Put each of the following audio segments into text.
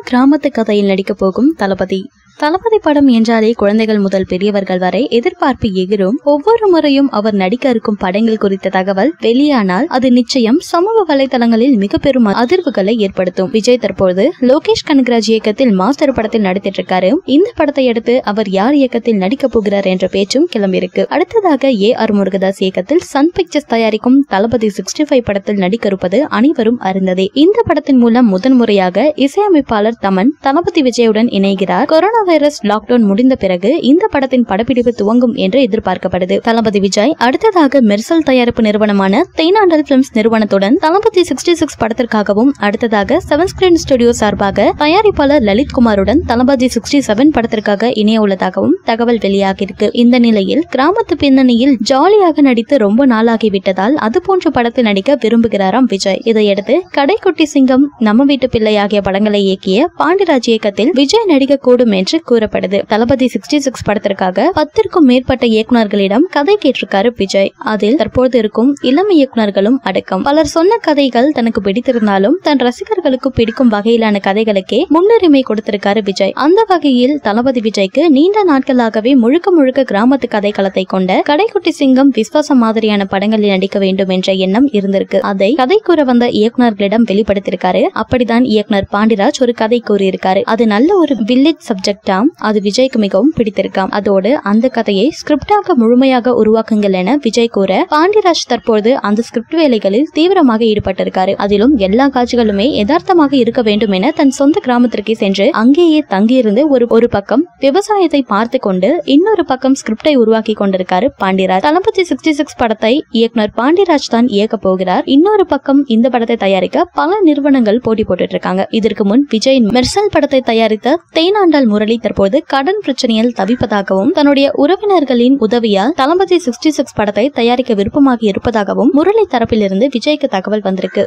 கிராமத்து கதையில் நடிக்கப் போகும் தளபதி தளபதி படம் என்றாலே குழந்தைகள் முதல் பெரியவர்கள் வரை எதிர்பார்ப்பு எகிரும் ஒவ்வொரு முறையும் அவர் நடிக்க இருக்கும் படங்கள் குறித்த தகவல் வெளியானால் அது நிச்சயம் சமூக வலைதளங்களில் மிக பெரும் அதிர்வுகளை ஏற்படுத்தும் விஜய் தற்போது லோகேஷ் கனகராஜ் இயக்கத்தில் மாஸ்டர் படத்தில் நடித்திட்டு இருக்காரு இந்த படத்தை அடுத்து அவர் யார் இயக்கத்தில் நடிக்க போகிறார் என்ற பேச்சும் கிளம்பியிருக்கு அடுத்ததாக ஏ ஆர் முருகதாஸ் இயக்கத்தில் சன் பிக்சர்ஸ் தயாரிக்கும் தளபதி சிக்ஸ்டி ஃபைவ் படத்தில் நடிக்க இருப்பது அனைவரும் அறிந்ததே இந்த படத்தின் மூலம் முதன்முறையாக இசையமைப்பாளர் தமன் தளபதி விஜயுடன் இணைகிறார் கொரோனா வைரஸ் லாக்டவுன் முடிந்த பிறகு இந்த படத்தின் படப்பிடிப்பு துவங்கும் என்று எதிர்பார்க்கப்படுது தளபதி விஜய் அடுத்ததாக மெர்சல் தயாரிப்பு நிறுவனமான தேனாண்டல் பிலிம்ஸ் நிறுவனத்துடன் தளபதி சிக்ஸ்டி சிக்ஸ் படத்திற்காகவும் அடுத்ததாக செவன் ஸ்கிரீன் ஸ்டுடியோ சார்பாக தயாரிப்பாளர் லலித் குமாருடன் தளபதி சிக்ஸ்டி செவன் படத்திற்காக இணைய உள்ளதாகவும் தகவல் வெளியாகியிருக்கு இந்த நிலையில் கிராமத்து பின்னணியில் ஜாலியாக நடித்து ரொம்ப நாளாகிவிட்டதால் அது போன்ற படத்தில் நடிக்க விரும்புகிறாராம் விஜய் இதையடுத்து கடைக்குட்டி சிங்கம் நம்ம வீட்டு பிள்ளை ஆகிய படங்களை இயக்கிய பாண்டிராஜ் இயக்கத்தில் விஜய் நடிக்க கூடும் என்று கூறப்படுது தளபதி சிக்ஸ்டி சிக்ஸ் படத்திற்காக பத்திற்கும் மேற்பட்ட இயக்குனர்களிடம் கதை கேட்டிருக்காரு விஜய் அதில் தற்போது இருக்கும் இளம் இயக்குனர்களும் அடக்கம் பலர் சொன்ன கதைகள் தனக்கு பிடித்திருந்தாலும் தன் ரசிகர்களுக்கு பிடிக்கும் வகையிலான கதைகளுக்கே முன்னுரிமை கொடுத்திருக்காரு விஜய் அந்த வகையில் தளபதி விஜய்க்கு நீண்ட நாட்களாகவே முழுக்க முழுக்க கிராமத்து கதைக்களத்தை கொண்ட கடைக்குட்டி சிங்கம் விஸ்வாசம் மாதிரியான படங்களில் நடிக்க வேண்டும் என்ற எண்ணம் இருந்திருக்கு அதை கதை கூற வந்த இயக்குனர்களிடம் வெளிப்படுத்தியிருக்காரு அப்படிதான் இயக்குனர் பாண்டிராஜ் ஒரு கதை கூறியிருக்காரு அது நல்ல ஒரு வில்லேஜ் சப்ஜெக்டாம் அது விஜய்க்கு மிகவும் பிடித்திருக்காம் அதோடு அந்த கதையை ஸ்கிரிப்டாக முழுமையாக உருவாக்குங்கள் என விஜய் கூற பாண்டிராஜ் தற்போது அந்த ஸ்கிரிப்ட் வேலைகளில் தீவிரமாக ஈடுபட்டிருக்காரு அதிலும் எல்லா காட்சிகளுமே யதார்த்தமாக இருக்க வேண்டும் என தன் சொந்த கிராமத்திற்கு சென்று அங்கேயே தங்கியிருந்து ஒரு ஒரு பக்கம் விவசாயத்தை பார்த்து கொண்டு இன்னொரு பக்கம் ஸ்கிரிப்டை உருவாக்கி கொண்டிருக்காரு பாண்டிராஜ் தளபதி சிக்ஸ்டி சிக்ஸ் படத்தை இயக்குனர் பாண்டிராஜ் தான் இயக்க போகிறார் இன்னொரு பக்கம் இந்த படத்தை தயாரிக்க பல நிறுவனங்கள் போட்டி போட்டுட்டு இருக்காங்க இதற்கு முன் விஜய் மெர்சல் படத்தை தயாரித்த தேனாண்டால் முரளி தற்போது கடன் பிரச்சனையில் தவிப்பதாகவும் தன்னுடைய உறவினர்களின் உதவியால் தளபதி சிக்ஸ்டி சிக்ஸ் படத்தை தயாரிக்க விருப்பமாக இருப்பதாகவும் முரளி தரப்பிலிருந்து விஜய்க்கு தகவல் வந்திருக்கு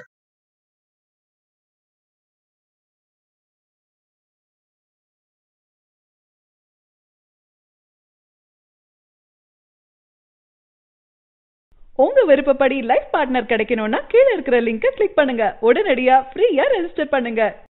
உங்க விருப்பப்படி லைஃப் பார்ட்னர் கிடைக்கணும்னா கீழே இருக்கிற லிங்கை கிளிக் பண்ணுங்க உடனடியா ஃப்ரீயா ரெஜிஸ்டர் பண்ணுங்க